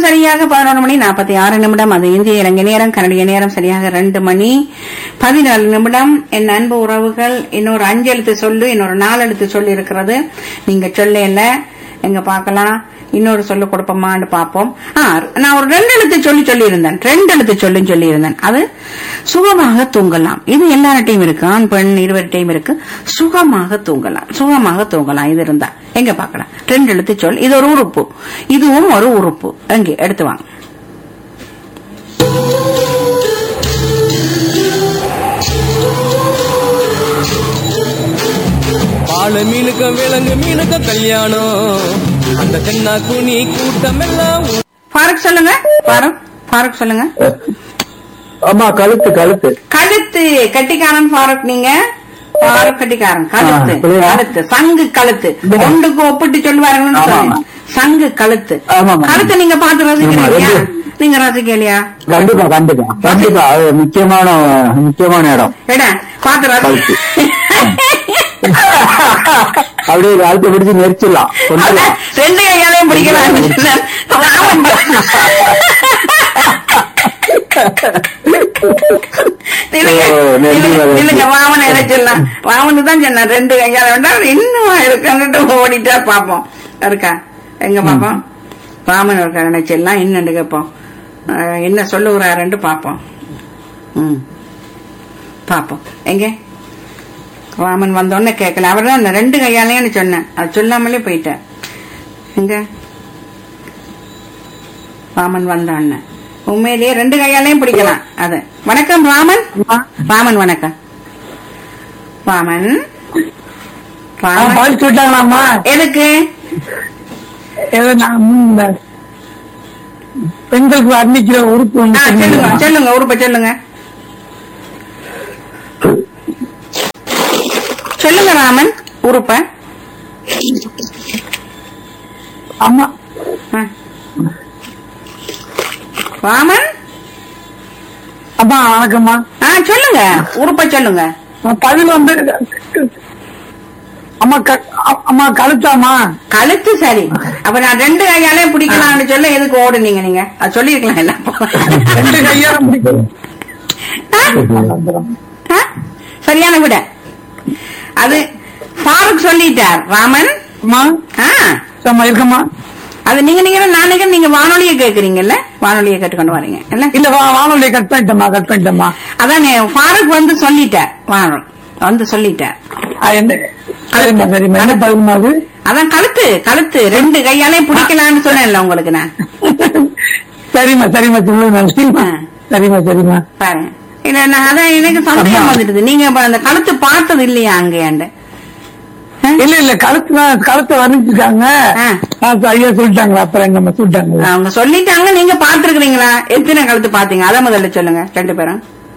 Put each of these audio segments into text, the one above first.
சரியாக பதினொரு மணி நாற்பத்தி ஆறு நிமிடம் அது இந்திய இலங்கை நேரம் கனடிய நேரம் சரியாக ரெண்டு மணி பதினாலு நிமிடம் என் அன்பு உறவுகள் இன்னொரு அஞ்சு எழுத்து சொல்லு இன்னொரு நாலு எழுத்து சொல்லி இருக்கிறது நீங்க சொல்லல எங்க பார்க்கலாம் இன்னொரு சொல்லு கொடுப்போமான்னு பார்ப்போம் ஆ, நான் ஒரு ரெண்டு எழுத்து சொல்லி சொல்லி இருந்தேன் ரெண்டு எழுத்து சொல்லுன்னு சொல்லி இருந்தேன் அது சுகமாக தூங்கலாம் இது எல்லார்ட்டையும் இருக்கு ஆண் பெண் இருவர்கிட்டையும் இருக்கு சுகமாக தூங்கலாம் சுகமாக தூங்கலாம் இது இருந்தா எங்க பார்க்கலாம் ரெண்டு எழுத்து சொல் இது ஒரு உறுப்பு இதுவும் ஒரு உறுப்பு எங்கே எடுத்து வாங்க பால மீனுக்க விலங்கு மீனுக்க கல்யாணம் அந்த தென்னா குனி கூட்டம் எல்லாம் ஃபாரூக் சொல்லுங்க ஃபாரூக் ஃபாரூக் சொல்லுங்க ஆமா கழுத்து கழுத்து கழுத்து கட்டிக்காரன் ஃபாரூக் நீங்க ஃபாரூக் கட்டிக்காரன் கழுத்து ஆமா, சொல்லுங்க. கழுத்து சங்கு கழுத்து ஒன்றுக்கு ஒப்பிட்டு சொல்லுவாருன்னு ஆமா, சொன்னேன். ஆமா. சங்கு கழுத்து ஆமா, ஆமா. கழுத்து நீங்க பார்த்து ரசிக்கிறீங்க ரெண்டு. நீங்க ரசிக்கலையா கண்டிப்பா கண்டிப்பா கண்டிப்பா அது முக்கியமான முக்கியமான இடம் எடா பார்த்து கழுத்து. ரசி அப்படியே கழுத்தை பிடிச்சு நெரிச்சிடலாம் கொண்டுலாம் ரெண்டு கையாலையும் பிடிக்கலாம் நில்லுங்க, ஓ, நன்றி, நில்லுங்க, நன்றி. நில்லுங்க, வாமனை இறைச்சிடலாம் வாமனு தான் சொன்னான் ரெண்டு கையால வேண்டாம் இன்னும் இருக்கான்னுட்டு ஓடிட்டா பாப்போம் இருக்கா எங்க பாப்போம் வாமன் இருக்கா நினைச்சிடலாம் இன்னும் கேட்போம் அஹ், என்ன சொல்லுகிறாருன்ட்டு பாப்போம் ம் பாப்போம் எங்க ராமன் வந்தோடனே கேட்கல அவர் தான் ரெண்டு கையாலேன்னு சொன்னேன் அது சொல்லாமலே போயிட்டேன் எங்க ராமன் வந்தான்னு உண்மையிலேயே ரெண்டு கையாலையும் பிடிக்கலாம் அது வணக்கம் ராமன் ராமன் வணக்கம் ராமன் ராமன் பதில் சொல்லிட்டாங்களாம்மா எதுக்கு ஏதோ நான் இந்த பெண்களுக்கு வர்ணிக்கிற உறுப்பு ஆ, ஒண்ணு சொல்லுங்க சொன்னீங்களா? சொல்லுங்க உறுப்ப சொல்லுங்க சொல்லுங்க ராமன் உறுப்ப ஆமா ஆ. ராமன் அம்மா வணக்கம்மா ஆ சொல்லுங்க உறுப்ப சொல்லுங்க பதில் வந்து அம்மா க- அ- அம்மா கழுத்தாமா கழுத்து சரி அப்ப நான் ரெண்டு கையாலே பிடிக்கலாம்னு சொல்ல எதுக்கு ஓடுனீங்க நீங்க அது சொல்லிருக்கலாம் இல்ல ரெண்டு கையால பிடிக்கும் ஆ? சரியான விட அது ஃபாரூக் சொல்லிட்டார் ராமன் அம்மா ஆ அம்மா இருக்கம்மா அது நீங்க நீங்க நான் நினைக்கிறேன் நீங்க வானொலியை கேக்குறீங்கல்ல வானொலியை கேட்டுக்கொண்டு வரீங்க இல்ல இல்ல வா- வானொலியை கட் பண்ணிட்டேம்மா கட் பண்ணிட்டேம்மா அதானே ஃபாரூக் வந்து சொல்லிட்டார் வானொலி வந்து சொல்லிட்டார் ஆ, என்ன சரிம்மா சரிம்மா என்ன பதிலுமா அது அதான் கழுத்து கழுத்து ரெண்டு கையாலே பிடிக்கலாம்னு சொன்னேன்ல உங்களுக்கு நான் சரிம்மா சரிம்மா சொல்லுங்க சரிம்மா ஆ. சரிம்மா சரிம்மா பாருங்க இல்ல நான் அதான் எனக்கு சந்தேகம் வந்துடுது நீங்க இப்ப அந்த கழுத்து பார்த்தது இல்லையா அங்கேயாண்டு இல்ல இல்ல கழுத்து தான் கழுத்தை வர்ணிச்சிருக்காங்க ஆ. ஆ, ஐயா சொல்லிட்டாங்களா அப்புறம் எங்க சொல்லிட்டாங்க அவங்க சொல்லிட்டாங்க நீங்க பாத்துருக்கீங்களா எத்தனை கழுத்து பாத்தீங்க அத முதல்ல சொல்லுங்க ரெண்டு பேரும்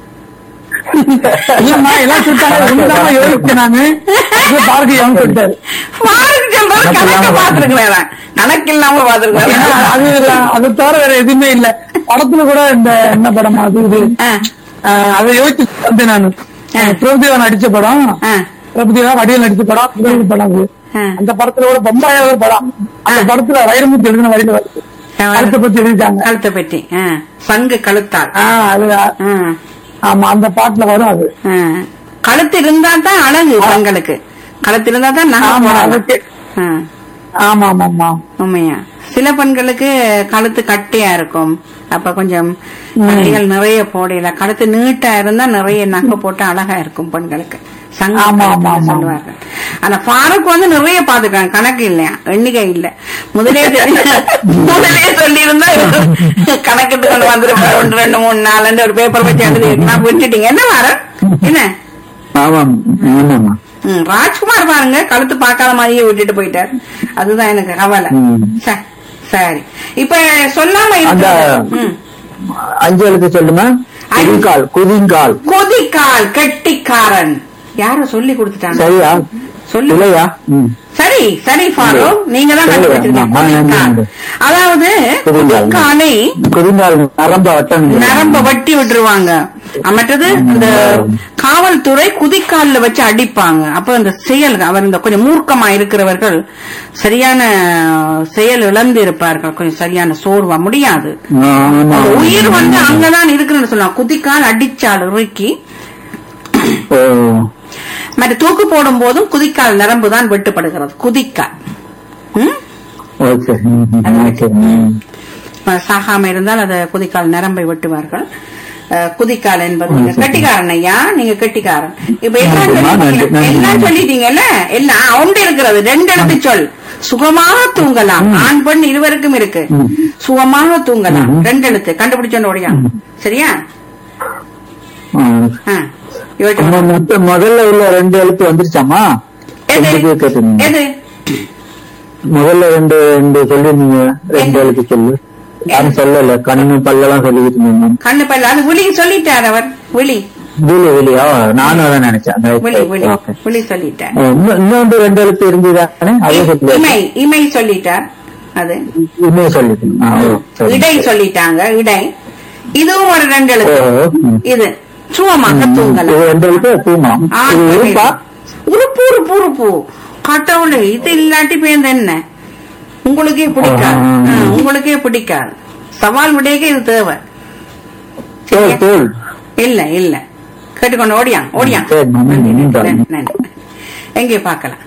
இல்லம்மா எல்லாம் சொல்லிட்டாங்க ஒண்ணுதான் யோசிச்சேன் நானு இது பாரதி அவன் சொல்லிட்டாரு ஃபாரூக் சொல்றது கணக்கு பாத்துருக்கிறேன் கணக்கு இல்லாம ஏன்னா, பாத்துருக்கிறேன் அது அது தவிர வேற எதுவுமே இல்ல படத்துல கூட இந்த என்ன படம் அது இது ஆ, அதை யோசிச்சு வந்தேன் நானு ஆ. பிரபுதேவா நடிச்ச படம் ஆ. பிரபுதேவா வடிவில் நடிச்ச படம் புகழ் படம் அது ஆ. அந்த படத்துல கூட பொம்பாயா ஒரு படம் அந்த ஆ. படத்துல வைரமுத்து எழுதின வரையில வருது ஆ. கழுத்தை பத்தி எழுதிட்டாங்க கழுத்தை பற்றி ஆ. சங்கு கழுத்தால் ஆ, அது ஆ. ஆமா அந்த பாட்டுல வரும் அது ஆ. கழுத்து இருந்தா தான் அழகு பெண்களுக்கு கழுத்து இருந்தா தான் நகை ஆமா போடலாம். அதுக்கு ஆ. ஆமா ஆமா ஆமா உண்மையா சில பெண்களுக்கு கழுத்து கட்டியா இருக்கும் அப்ப கொஞ்சம் நகைகள் நிறைய போடல கழுத்து நீட்டா இருந்தா நிறைய நகை போட்டு அழகா இருக்கும் பெண்களுக்கு சங்கு ஆமா, ஆமா, கழுத்துன்னு ஆமா. சொல்லுவார்கள் ஆனா ஃபாரூக் வந்து நிறைய பாத்துருக்காங்க கணக்கு இல்லையா எண்ணிக்கை இல்ல முதலே தெரி- முதலே சொல்லி இருந்தா கணக்கிட்டு கொண்டு வந்துருப்பாரு ஒன்று ரெண்டு மூணு நாலு ஒரு பேப்பர் வச்சு எழுதி நான் விட்டுட்டீங்க என்ன வார என்ன ஆமாம் ஆமாம்மா ம், ராஜ்குமார் பாருங்க கழுத்து பார்க்காத மாதிரியே விட்டுட்டு போயிட்டார் அதுதான் எனக்கு கவலை ம். ச- சரி இப்ப சொல்லாம அந்த இருக்கு ம். அஞ்சு எழுத்து சொல்லுமா குதிங்கால் குதிங்கால் கொதிக்கால் கெட்டிக்காரன் யாரோ சொல்லி கொடுத்துட்டாங்க சரியா சொல்லு இல்லையா ம் சரி சரி ஃபாரூக் நீங்க தான் சரி, கண்டுபிடிச்சிருக்கீங்க ஆமா, நன்றி, கொதிக்கால். நன்றி. அதாவது கொதிக்கால். கொதிக்காலை குதிங்கால் நரம்ப வட்டம் நரம்ப வட்டி விட்டுருவாங்க மற்றது இந்த காவல்துறை குதிக்கால்ல வச்சு அடிப்பாங்க அப்ப அந்த செயல் அவர் இந்த கொஞ்சம் மூர்க்கமா இருக்கிறவர்கள் சரியான செயல் இழந்து இருப்பார்கள் கொஞ்சம் சரியான சோர்வா முடியாது ஆமா அந்த உயிர் வந்து அங்கதான் இருக்குன்னு சொல்லலாம் குதிக்கால் அடிச்சால் இறுக்கி ஓ மற்ற தூக்கு போடும் போதும் குதிக்கால் நரம்பு தான் வெட்டுப்படுகிறது குதிக்கால் ம்? ஓகே ம், ம், ஓகே ம். அஹ் சாகாம இருந்தால் அதை குதிக்கால் நரம்பை வெட்டுவார்கள் அஹ் குதிக்கால் என்பது நீங்க கெட்டிக்காரன் ஐயா நீங்க கெட்டிக்காரன் இப்ப எல்லாம் நன்றி, சொல்லிட்டீங்க- நன்றி. எல்லாம் சொல்லிட்டீங்கல்ல எல்லாம் ஒன்று இருக்கிறது ரெண்டு எழுத்து சொல் சுகமாக தூங்கலாம் ஆண் பெண் இருவருக்கும் இருக்கு சுகமாக தூங்கலாம் ரெண்டு எழுத்து கண்டுபிடிச்சோன்னு ஓடியா சரியா ஆ. ஆ, யோசிச்சு நம்ம மொத்த முதல்ல உள்ள ரெண்டு எழுத்து வந்துருச்சாமா எது ரெண்டு பேர் கேட்டிருந்தீங்க எது முதல்ல ரெண்டு ரெண்டு சொல்லிருந்தீங்க ரெண்டு எழுத்து சொல்லு யாரும் சொல்லல கண்ணு பல்லெல்லாம் சொல்லிக்கிட்டு இருந்தீங்க கண்ணு பல்ல அது விழி சொல்லிட்டார் அவர் விழி விழி விழியா நானும் அதான் நினைச்சேன் விழி விழி ஓகே. விழி சொல்லிட்டார் ஆ, இன்னும் இன்னொன்று ரெண்டு எழுத்து இருந்துதானே அதே சொல்லி இமை இமை சொல்லிட்டார் அது இன்னும் சொல்லிட்டீங்க ஆ, ஓ, சரி. இடை சொல்லிட்டாங்க இடை இதுவும் ஒரு ரெண்டு ஓ, எழுத்து ம். இது சுகமாக இது தூங்கலாம் ரெண்டு எழுத்து தூமா ஆ, இது இருப்பா உறுப்பு உறுப்பு உறுப்பு கடவுளே இது இல்லாட்டி பேருந்து என்ன உங்களுக்கே பிடிக்காது ஆ. ஆ, உங்களுக்கே பிடிக்காது சவால் விடையக்க இது தேவை தோல் தோல் இல்ல இல்ல கேட்டுக்கொண்டு ஓடியான் ஓடியான் சரி, நன்றி, நன்றி. நன்றி, நன்றி. எங்கே பார்க்கலாம்